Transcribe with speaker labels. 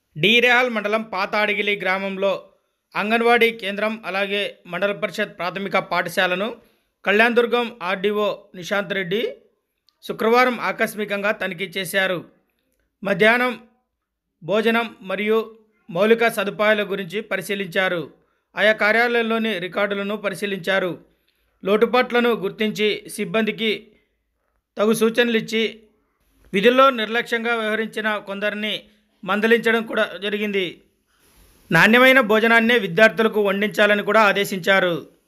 Speaker 1: డీరేహాల్ మండలం పాతాడిగిలి గ్రామంలో అంగన్వాడీ కేంద్రం అలాగే మండల పరిషత్ ప్రాథమిక పాఠశాలను కళ్యాణదుర్గం ఆర్డీఓ నిశాంత్ రెడ్డి శుక్రవారం ఆకస్మికంగా తనిఖీ చేశారు మధ్యాహ్నం భోజనం మరియు మౌలిక సదుపాయాల గురించి పరిశీలించారు ఆయా కార్యాలయంలోని రికార్డులను పరిశీలించారు లోటుపాట్లను గుర్తించి సిబ్బందికి తగు సూచనలు ఇచ్చి విధుల్లో నిర్లక్ష్యంగా వ్యవహరించిన కొందరిని మందలించడం కూడా జరిగింది నాణ్యమైన భోజనాన్నే విద్యార్థులకు వండించాలని కూడా ఆదేశించారు